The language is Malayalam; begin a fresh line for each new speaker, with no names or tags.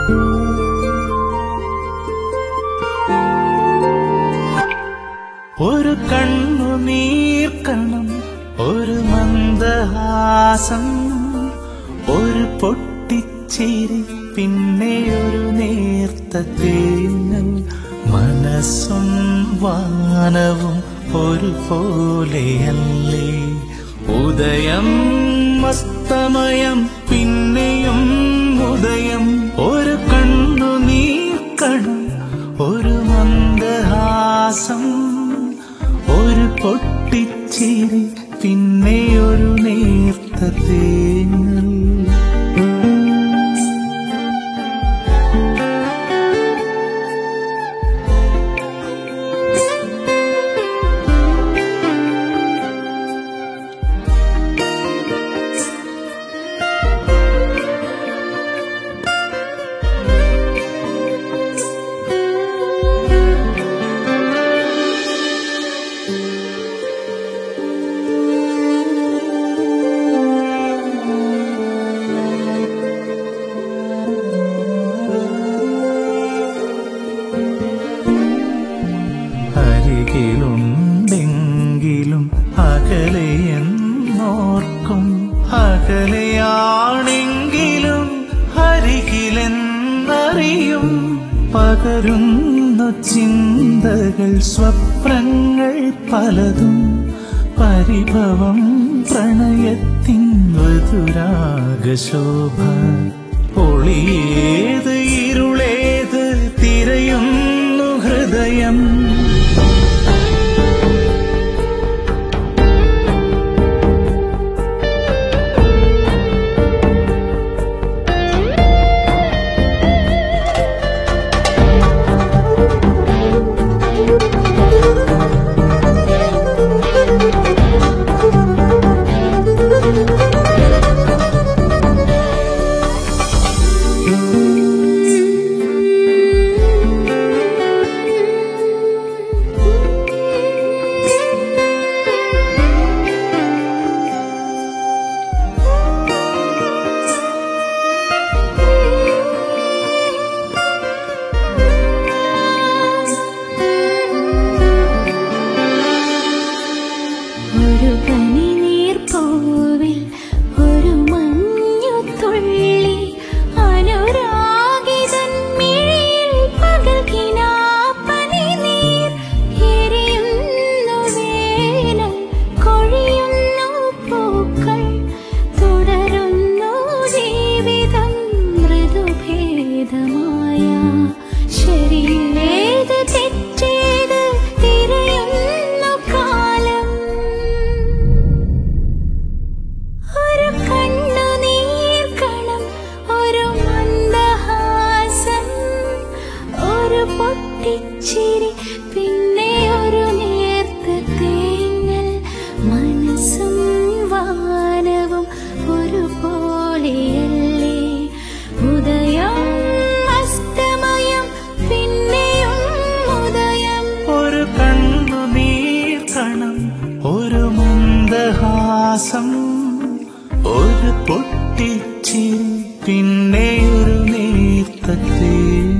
ഒരു കണ്ണു നീർക്കണം ഒരു മന്ദഹാസം ഒരു പൊട്ടിച്ചിരി പിന്നെ ഒരു നേർത്ത തേങ്ങൽ മനസ്സും വാനവും ഒരുപോലെയല്ലേ ഉദയം അസ്തമയം പിന്നെയും ഉദയം ഒരു കണ്ണു നീക്കണം ഒരു മന്ദഹാസം ഒരു പൊട്ടിച്ചിരി പിന്നെ ഒരു നേർത്ത തേങ്ങൽ അരികിലുണ്ടെങ്കിലും അകലെയെന്നോർക്കും അകലെയാണെങ്കിലും അരികിലെന്നറിയും പകരുന്നു ചിന്തകൾ സ്വപ്നങ്ങൾ പലതും പരിഭവം പ്രണയത്തിൻ മധുരാഗശോഭ ഒളിയേത് ഇരുളേത് തിരയുന്നു ഹൃദയം
ഒരു പനിനീർപ്പൂവിൽ ഒരു മഞ്ഞുതുള്ളി അനുരാഗിതൻ മിഴിയിൽ പകൽക്കിനാപ്പനിനീർ എരിയുന്നു വേനൽ കൊഴിയുന്നു പൂക്കൾ തുടരുന്നു ജീവിതം മൃദുഭേദമായ ശരിയേത് തെറ്റേത് തിരയുന്നു കാലം ഒരു കണ്ണുനീർക്കണം ഒരു മന്ദഹാസം ഒരു പൊട്ടിച്ചിരി പിന്നെ ഒരു നേർത്ത തേങ്ങൽ മനസ്സും വാനവും ഒരുപോലെയല്ലേ ഉദയം അസ്തമയം പിന്നെയും ഉദയം
ഒരു കണ്ണു നീർക്കണം ഒരു മന്ദഹാസം ഒരു പൊട്ടിച്ചിരി പിന്നെ ഒരു നേർത്ത തേങ്ങൽ